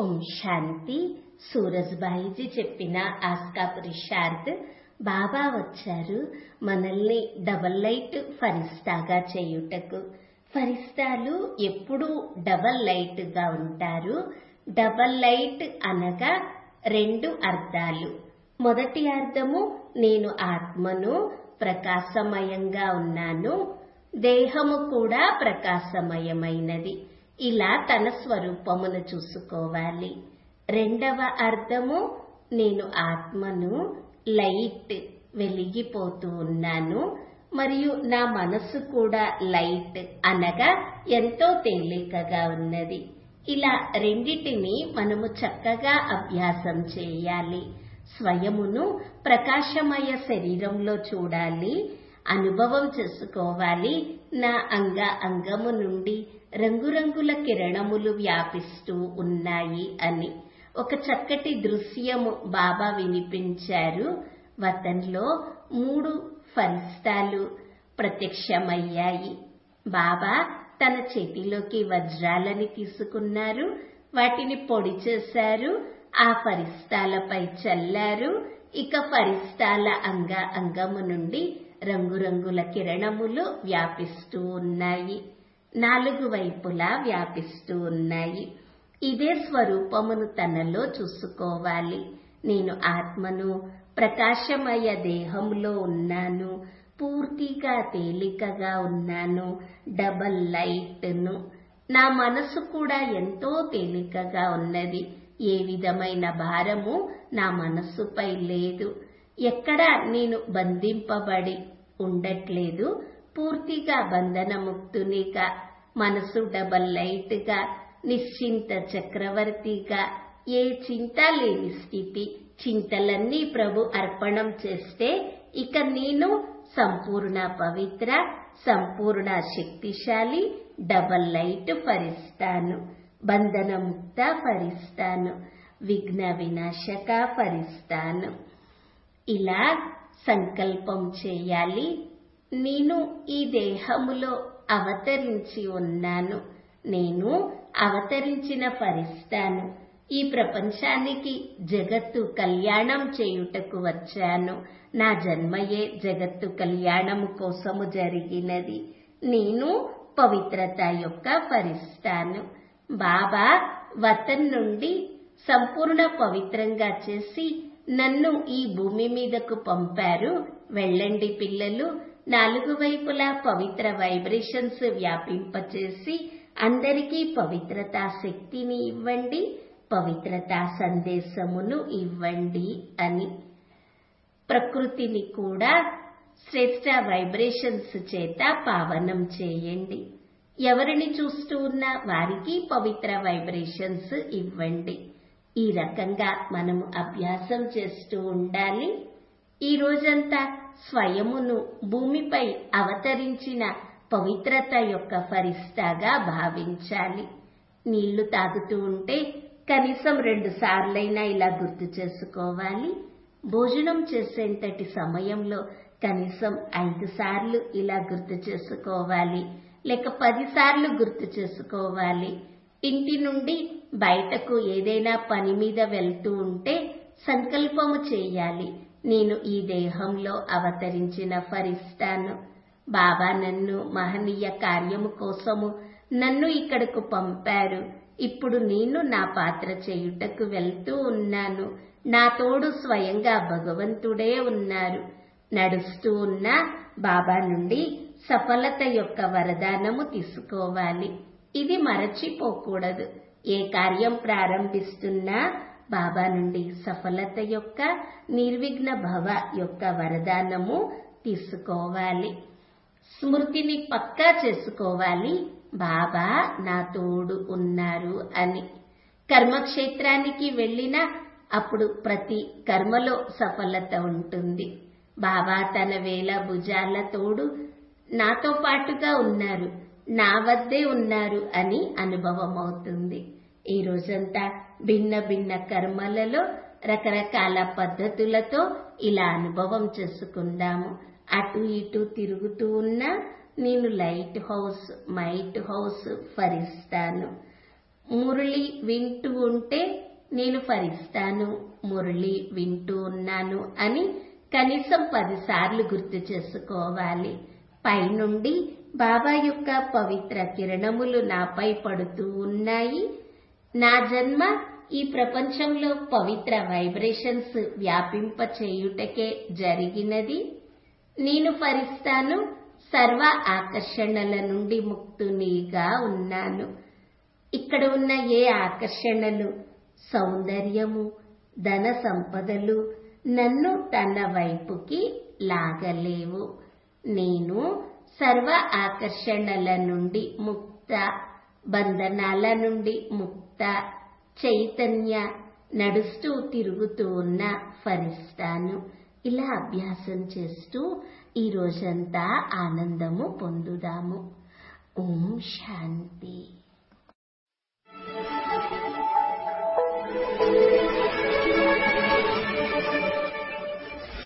ఓం శాంతి సూరజ్బాయిజీ చెప్పిన ఆస్కా పురుషార్థ్ బాబా వచ్చారు మనల్ని డబల్ లైట్ ఫరిస్తాగా చేయుటకు ఫరిస్తాలు ఎప్పుడూ డబల్ లైట్ గా ఉంటారు డబల్ లైట్ అనగా రెండు అర్థాలు మొదటి అర్థము నేను ఆత్మను ప్రకాశమయంగా ఉన్నాను దేహము కూడా ప్రకాశమయమైనది ఇలా తన స్వరూపమును చూసుకోవాలి రెండవ అర్థము నేను ఆత్మను లైట్ వెలిగిపోతూ ఉన్నాను మరియు నా మనస్సు కూడా లైట్ అనగా ఎంతో తేలికగా ఉన్నది ఇలా రెండిటిని మనము చక్కగా అభ్యాసం చేయాలి స్వయమును ప్రకాశమయ శరీరంలో చూడాలి అనుభవం చేసుకోవాలి నా అంగ అంగము నుండి రంగురంగుల కిరణములు వ్యాపిస్తూ ఉన్నాయి అని ఒక చక్కటి దృశ్యము బాబా వినిపించారు వతంలో మూడు ఫలిస్తాలు ప్రత్యక్షమయ్యాయి బాబా తన చేతిలోకి వజ్రాలని తీసుకున్నారు వాటిని పొడి చేశారు ఆ ఫరిస్తాలపై చల్లారు ఇక ఫరిస్తాల అంగ అంగము నుండి రంగురంగుల కిరణములు వ్యాపిస్తూ ఉన్నాయి నాలుగు వైపులా వ్యాపిస్తూ ఉన్నాయి ఇదే స్వరూపమును తనలో చూసుకోవాలి నేను ఆత్మను ప్రకాశమయ దేహంలో ఉన్నాను పూర్తిగా తేలికగా ఉన్నాను డబల్ లైట్ను నా మనసు కూడా ఎంతో తేలికగా ఉన్నది ఏ విధమైన భారము నా మనస్సుపై లేదు ఎక్కడా నేను బంధింపబడి ఉండట్లేదు పూర్తిగా బంధనముక్తునిగా మనసు డబల్ లైట్గా నిశ్చింత చక్రవర్తిగా ఏ చింత లేని స్థితి చింతలన్నీ ప్రభు అర్పణం చేస్తే ఇక నేను సంపూర్ణ పవిత్ర సంపూర్ణ శక్తిశాలి డబల్ లైట్ ఫరిస్తాను బంధనముక్త ఫరిస్తాను విఘ్న వినాశక ఫరిస్తాను ఇలా సంకల్పం చేయాలి నేను ఈ దేహములో అవతరించి ఉన్నాను నేను అవతరించిన ఫరిస్తాను ఈ ప్రపంచానికి జగత్తు కళ్యాణం చేయుటకు వచ్చాను నా జన్మయే జగత్తు కళ్యాణము కోసము జరిగినది నేను పవిత్రత యొక్క ఫరిస్తాను బాబా వతన్ నుండి సంపూర్ణ పవిత్రంగా చేసి నన్ను ఈ భూమి మీదకు పంపారు వెళ్ళండి పిల్లలు నాలుగు వైపులా పవిత్ర వైబ్రేషన్స్ వ్యాపింపచేసి అందరికీ పవిత్రతా శక్తిని ఇవ్వండి పవిత్రతా సందేశమును ఇవ్వండి అని ప్రకృతిని కూడా శ్రేష్ట వైబ్రేషన్స్ చేత పావనం చేయండి ఎవరిని చూస్తూ ఉన్నా వారికి పవిత్ర వైబ్రేషన్స్ ఇవ్వండి ఈ రకంగా మనము అభ్యాసం చేస్తూ ఉండాలి ఈ రోజంతా స్వయమును భూమిపై అవతరించిన పవిత్రత యొక్క ఫరిస్తాగా భావించాలి నీళ్లు తాగుతూ ఉంటే కనీసం రెండు సార్లైనా ఇలా గుర్తు చేసుకోవాలి భోజనం చేసేంతటి సమయంలో కనీసం ఐదు సార్లు ఇలా గుర్తు చేసుకోవాలి లేక పది సార్లు గుర్తు చేసుకోవాలి ఇంటి నుండి బయటకు ఏదైనా పని మీద వెళ్తూ ఉంటే సంకల్పము చేయాలి నేను ఈ దేహంలో అవతరించిన ఫరిస్తాను బాబా నన్ను మహనీయ కార్యము కోసము నన్ను ఇక్కడకు పంపారు ఇప్పుడు నేను నా పాత్ర చేయుటకు వెళ్తూ ఉన్నాను నా తోడు స్వయంగా భగవంతుడే ఉన్నారు నడుస్తూ ఉన్న బాబా నుండి సఫలత యొక్క వరదానము తీసుకోవాలి ఇది మరచిపోకూడదు ఏ కార్యం ప్రారంభిస్తున్నా బాబా నుండి సఫలత యొక్క నిర్విఘ్న భవ యొక్క వరదానము తీసుకోవాలి స్మృతిని పక్కా చేసుకోవాలి బాబా నా తోడు ఉన్నారు అని కర్మక్షేత్రానికి వెళ్ళినా అప్పుడు ప్రతి కర్మలో సఫలత ఉంటుంది బాబా తన వేల భుజాల తోడు నాతో పాటుగా ఉన్నారు నా వద్దే ఉన్నారు అని అనుభవం అవుతుంది ఈ రోజంతా భిన్న భిన్న కర్మలలో రకరకాల పద్ధతులతో ఇలా అనుభవం చేసుకుందాము అటు ఇటు తిరుగుతూ ఉన్నా నేను లైట్ హౌస్ మైట్ హౌస్ ఫరిస్తాను మురళి వింటూ ఉంటే నేను ఫరిస్తాను మురళి వింటూ ఉన్నాను అని కనీసం పదిసార్లు గుర్తు చేసుకోవాలి పైనుండి బాబా యొక్క పవిత్ర కిరణములు నాపై పడుతూ ఉన్నాయి నా జన్మ ఈ ప్రపంచంలో పవిత్ర వైబ్రేషన్స్ వ్యాపింప చేయుటకే జరిగినది నేను ఫరిస్తాను సర్వ ఆకర్షణల నుండి ముక్తునిగా ఉన్నాను ఇక్కడ ఉన్న ఏ ఆకర్షణలు సౌందర్యము ధన సంపదలు నన్ను తన వైపుకి లాగలేవు నేను సర్వ ఆకర్షణల నుండి ముక్త బంధనాల నుండి ముక్త చైతన్య నడుస్తూ తిరుగుతూ ఉన్న ఫరిస్తాను ఇలా అభ్యాసం చేస్తూ ఈ రోజంతా ఆనందము పొందుదాము ఓం శాంతి